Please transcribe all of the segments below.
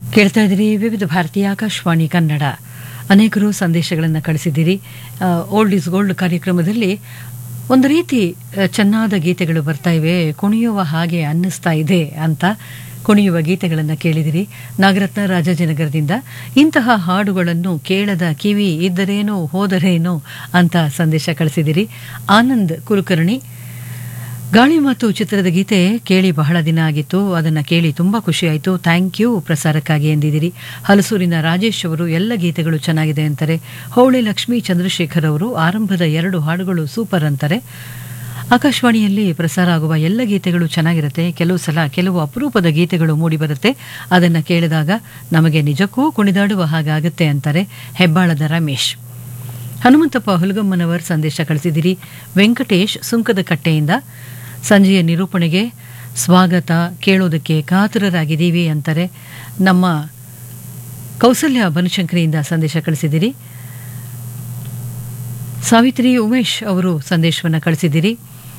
ಕೇಳ್ತಾ ಇದ್ದೀರಿ ವಿವಿಧ ಭಾರತೀಯ ಆಕಾಶವಾಣಿ ಕನ್ನಡ ಅನೇಕರು ಸಂದೇಶಗಳನ್ನು ಕಳಿಸಿದ್ದೀರಿ ಓಲ್ಡ್ ಇಸ್ ಗೋಲ್ಡ್ ಕಾರ್ಯಕ್ರಮದಲ್ಲಿ ಒಂದು ರೀತಿ ಆ, ಚೆನ್ನಾದ ಗೀತೆಗಳು ಬರ್ತಾ ಇವೆ ಕುಣಿಯುವ ಹಾಗೆ ಅನ್ನಿಸ್ತಾ ಇದೆ ಅಂತ ಕುಣಿಯುವ ಗೀತೆಗಳನ್ನು ಕೇಳಿದಿರಿ ನಾಗರತ್ನ ರಾಜಾಜಿನಗರದಿಂದ ಇಂತಹ ಹಾಡುಗಳನ್ನು ಕೇಳದ ಕಿವಿ ಇದ್ದರೇನೋ ಹೋದರೇನೋ ಅಂತ ಸಂದೇಶ ಕಳಿಸಿದಿರಿ ಆನಂದ್ ಕುಲಕರ್ಣಿ ಗಾಳಿ ಮತ್ತು ಚಿತ್ರದ ಗೀತೆ ಕೇಳಿ ಬಹಳ ದಿನ ಆಗಿತ್ತು ಅದನ್ನು ಕೇಳಿ ತುಂಬ ಖುಷಿಯಾಯಿತು ಥ್ಯಾಂಕ್ ಯು ಪ್ರಸಾರಕ್ಕಾಗಿ ಎಂದಿದ್ದೀರಿ ಹಲಸೂರಿನ ರಾಜೇಶ್ ಅವರು ಎಲ್ಲ ಗೀತೆಗಳು ಚೆನ್ನಾಗಿದೆ ಅಂತಾರೆ ಹೌಳೆ ಲಕ್ಷ್ಮೀ ಚಂದ್ರಶೇಖರ್ ಅವರು ಆರಂಭದ ಎರಡು ಹಾಡುಗಳು ಸೂಪರ್ ಅಂತಾರೆ ಆಕಾಶವಾಣಿಯಲ್ಲಿ ಪ್ರಸಾರ ಆಗುವ ಎಲ್ಲ ಗೀತೆಗಳು ಚೆನ್ನಾಗಿರುತ್ತೆ ಕೆಲವು ಸಲ ಕೆಲವು ಅಪರೂಪದ ಗೀತೆಗಳು ಮೂಡಿಬರುತ್ತೆ ಅದನ್ನು ಕೇಳಿದಾಗ ನಮಗೆ ನಿಜಕ್ಕೂ ಕುಣಿದಾಡುವ ಹಾಗಾಗುತ್ತೆ ಅಂತಾರೆ ಹೆಬ್ಬಾಳದ ರಮೇಶ್ ಹನುಮಂತಪ್ಪ ಹುಲಗಮ್ಮನವರ್ ಸಂದೇಶ ಕಳಿಸಿದಿರಿ ವೆಂಕಟೇಶ್ ಸುಂಕದ ಕಟ್ಟೆಯಿಂದ ಸಂಜೆಯ ನಿರೂಪಣೆಗೆ ಸ್ವಾಗತ ಕೇಳೋದಕ್ಕೆ ಕಾತುರರಾಗಿದ್ದೀವಿ ಅಂತಾರೆ ನಮ್ಮ ಕೌಸಲ್ಯ ಬನಶಂಕರಿಯಿಂದ ಸಂದೇಶ ಕಳಿಸಿದಿರಿ ಸಾವಿತ್ರಿ ಉಮೇಶ್ ಅವರು ಸಂದೇಶವನ್ನು ಕಳಿಸಿದಿರಿ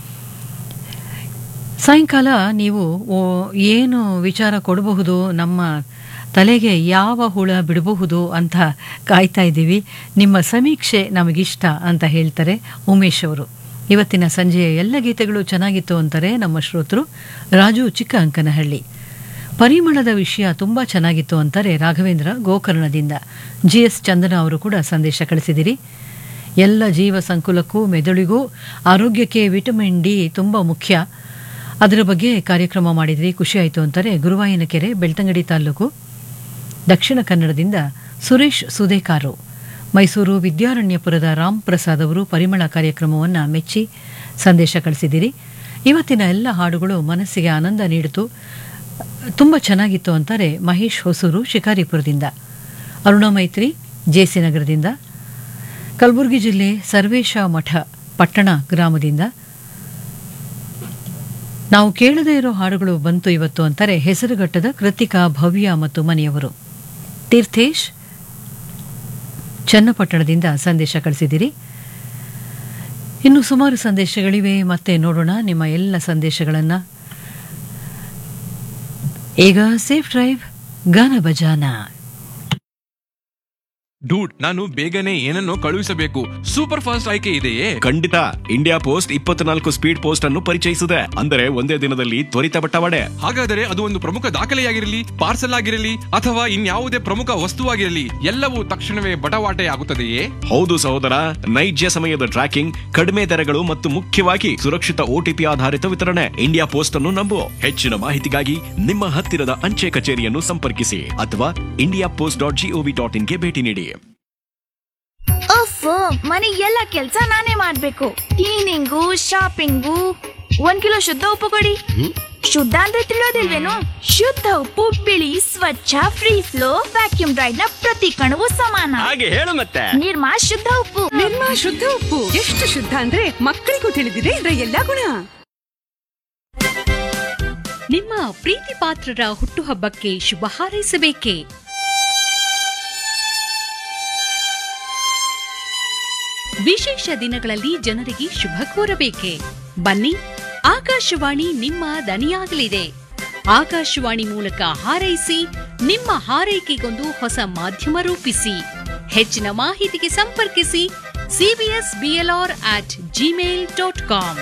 ಸಾಯಂಕಾಲ ನೀವು ಓ, ಏನು ವಿಚಾರ ಕೊಡಬಹುದು ನಮ್ಮ ತಲೆಗೆ ಯಾವ ಹುಳ ಬಿಡಬಹುದು ಅಂತ ಕಾಯ್ತಾ ಇದ್ದೀವಿ ನಿಮ್ಮ ಸಮೀಕ್ಷೆ ನಮಗಿಷ್ಟ ಅಂತ ಹೇಳ್ತಾರೆ ಉಮೇಶ್ ಅವರು ಇವತ್ತಿನ ಸಂಜೆಯ ಎಲ್ಲ ಗೀತೆಗಳು ಚೆನ್ನಾಗಿತ್ತು ಅಂತಾರೆ ನಮ್ಮ ಶ್ರೋತೃ ರಾಜು ಚಿಕ್ಕ ಅಂಕನಹಳ್ಳಿ ಪರಿಮಳದ ವಿಷಯ ತುಂಬ ಚೆನ್ನಾಗಿತ್ತು ಅಂತಾರೆ ರಾಘವೇಂದ್ರ ಗೋಕರ್ಣದಿಂದ ಜಿ ಎಸ್ ಚಂದನ ಅವರು ಕೂಡ ಸಂದೇಶ ಕಳಿಸಿದಿರಿ ಎಲ್ಲ ಜೀವ ಸಂಕುಲಕ್ಕೂ ಮೆದುಳಿಗೂ ಆರೋಗ್ಯಕ್ಕೆ ವಿಟಮಿನ್ ಡಿ ತುಂಬ ಮುಖ್ಯ ಅದರ ಬಗ್ಗೆ ಕಾರ್ಯಕ್ರಮ ಮಾಡಿದ್ರಿ ಖುಷಿ ಆಯಿತು ಅಂತಾರೆ ಗುರುವಾಯನಕೆರೆ ಬೆಳ್ತಂಗಡಿ ತಾಲೂಕು ದಕ್ಷಿಣ ಕನ್ನಡದಿಂದ ಸುರೇಶ್ ಸುದೇಕಾರು ಮೈಸೂರು ವಿದ್ಯಾರಣ್ಯಪುರದ ರಾಮ್ ಪ್ರಸಾದ್ ಅವರು ಪರಿಮಳ ಕಾರ್ಯಕ್ರಮವನ್ನು ಮೆಚ್ಚಿ ಸಂದೇಶ ಕಳಿಸಿದಿರಿ ಇವತ್ತಿನ ಎಲ್ಲ ಹಾಡುಗಳು ಮನಸ್ಸಿಗೆ ಆನಂದ ನೀಡಿತು ತುಂಬ ಚೆನ್ನಾಗಿತ್ತು ಅಂತಾರೆ ಮಹೇಶ್ ಹೊಸೂರು ಶಿಕಾರಿಪುರದಿಂದ ಅರುಣ ಮೈತ್ರಿ ಜೆಸಿ ನಗರದಿಂದ ಕಲಬುರಗಿ ಜಿಲ್ಲೆ ಸರ್ವೇಶ ಮಠ ಪಟ್ಟಣ ಗ್ರಾಮದಿಂದ ನಾವು ಕೇಳದೇ ಇರೋ ಹಾಡುಗಳು ಬಂತು ಇವತ್ತು ಅಂತಾರೆ ಹೆಸರುಘಟ್ಟದ ಕೃತಿಕಾ ಭವ್ಯ ಮತ್ತು ಮನೆಯವರು ತೀರ್ಥೇಶ್ ಚನ್ನಪಟ್ಟಣದಿಂದ ಸಂದೇಶ ಕಳಿಸಿದಿರಿ ಇನ್ನು ಸುಮಾರು ಸಂದೇಶಗಳಿವೆ ಮತ್ತೆ ನೋಡೋಣ ನಿಮ್ಮ ಎಲ್ಲ ಸಂದೇಶಗಳನ್ನು ಈಗ ಸೇಫ್ ಡ್ರೈವ್ ಗಾನ ಬಜಾನ ಡೂಡ್ ನಾನು ಬೇಗನೆ ಏನನ್ನೋ ಕಳುಹಿಸಬೇಕು ಸೂಪರ್ ಫಾಸ್ಟ್ ಆಯ್ಕೆ ಇದೆಯೇ ಖಂಡಿತ ಇಂಡಿಯಾ ಪೋಸ್ಟ್ ಇಪ್ಪತ್ನಾಲ್ಕು ಸ್ಪೀಡ್ ಪೋಸ್ಟ್ ಅನ್ನು ಪರಿಚಯಿಸಿದೆ ಅಂದರೆ ಒಂದೇ ದಿನದಲ್ಲಿ ತ್ವರಿತ ಬಟ್ಟವಾಡೆ ಹಾಗಾದರೆ ಅದು ಒಂದು ಪ್ರಮುಖ ದಾಖಲೆಯಾಗಿರಲಿ ಪಾರ್ಸಲ್ ಆಗಿರಲಿ ಅಥವಾ ಇನ್ಯಾವುದೇ ಪ್ರಮುಖ ವಸ್ತುವಾಗಿರಲಿ ಎಲ್ಲವೂ ತಕ್ಷಣವೇ ಬಟವಾಟೆ ಆಗುತ್ತದೆಯೇ ಹೌದು ಸಹೋದರ ನೈಜ ಸಮಯದ ಟ್ರ್ಯಾಕಿಂಗ್ ಕಡಿಮೆ ದರಗಳು ಮತ್ತು ಮುಖ್ಯವಾಗಿ ಸುರಕ್ಷಿತ ಓಟಿಪಿ ಆಧಾರಿತ ವಿತರಣೆ ಇಂಡಿಯಾ ಪೋಸ್ಟ್ ಅನ್ನು ನಂಬು ಹೆಚ್ಚಿನ ಮಾಹಿತಿಗಾಗಿ ನಿಮ್ಮ ಹತ್ತಿರದ ಅಂಚೆ ಕಚೇರಿಯನ್ನು ಸಂಪರ್ಕಿಸಿ ಅಥವಾ India post dot GOV dot ಇನ್ಗೆ ಭೇಟಿ ನೀಡಿ ಅಫ್ ಮನೆ ಎಲ್ಲ ಕೆಲ್ಸ ನಾನೇ ಮಾಡ್ಬೇಕು ಕ್ಲೀನಿಂಗು ಶಾಪಿಂಗು ಒಂದ್ ಕಿಲೋ ಶುದ್ಧ ಉಪ್ಪು ಕೊಡಿ ಶುದ್ಧ ಅಂದ್ರೆ ತಿಳಿಯೋದಿಲ್ವೇನು ಶುದ್ಧ ಉಪ್ಪು ಬಿಳಿ ಸ್ವಚ್ಛ ಫ್ರೀ ಫ್ಲೋ ವ್ಯಾಕ್ಯೂಮ್ ಡ್ರೈಡ್ ನ ಪ್ರತಿ ಕಣವು ಸಮಾನ ಹಾಗೆ ಹೇಳು ಮತ್ತೆ ನಿರ್ಮಾ ಶುದ್ಧ ಉಪ್ಪು ನಿರ್ಮಾ ಶುದ್ಧ ಉಪ್ಪು ಎಷ್ಟು ಶುದ್ಧ ಅಂದ್ರೆ ಮಕ್ಕಳಿಗೂ ತಿಳಿದಿದೆ ಇದರ ಎಲ್ಲಾ ಗುಣ ನಿಮ್ಮ ಪ್ರೀತಿ ಪಾತ್ರರ ಹುಟ್ಟುಹಬ್ಬಕ್ಕೆ ಶುಭ ಹಾರೈಸಬೇಕೇ ವಿಶೇಷ ದಿನಗಳಲ್ಲಿ ಜನರಿಗೆ ಶುಭ ಕೋರಬೇಕೆ ಬನ್ನಿ ಆಕಾಶವಾಣಿ ನಿಮ್ಮ ದನಿಯಾಗಲಿದೆ ಆಕಾಶವಾಣಿ ಮೂಲಕ ಹಾರೈಸಿ ನಿಮ್ಮ ಹಾರೈಕೆಗೊಂದು ಹೊಸ ಮಾಧ್ಯಮ ರೂಪಿಸಿ ಹೆಚ್ಚಿನ ಮಾಹಿತಿಗೆ ಸಂಪರ್ಕಿಸಿ CBS BLR at Gmail dot com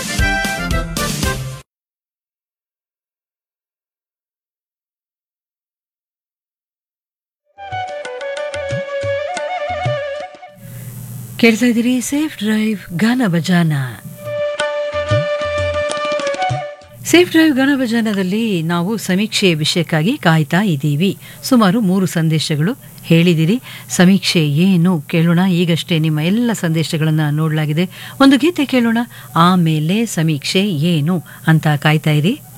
ಕೇಳ್ತಾ ಇದ್ದೀರಿ ಸೇಫ್ ಡ್ರೈವ್ ಗಾನ ಬಜಾನ ಸೇಫ್ ಡ್ರೈವ್ ಗಾನ ಬಜಾನದಲ್ಲಿ ನಾವು ಸಮೀಕ್ಷೆಯ ವಿಷಯಕ್ಕಾಗಿ ಕಾಯ್ತಾ ಇದ್ದೀವಿ ಸುಮಾರು ಮೂರು ಸಂದೇಶಗಳು ಹೇಳಿದಿರಿ ಸಮೀಕ್ಷೆ ಏನು ಕೇಳೋಣ ಈಗಷ್ಟೇ ನಿಮ್ಮ ಎಲ್ಲ ಸಂದೇಶಗಳನ್ನು ನೋಡಲಾಗಿದೆ ಒಂದು ಗೀತೆ ಕೇಳೋಣ ಆಮೇಲೆ ಸಮೀಕ್ಷೆ ಏನು ಅಂತ ಕಾಯ್ತಾ ಇರಿ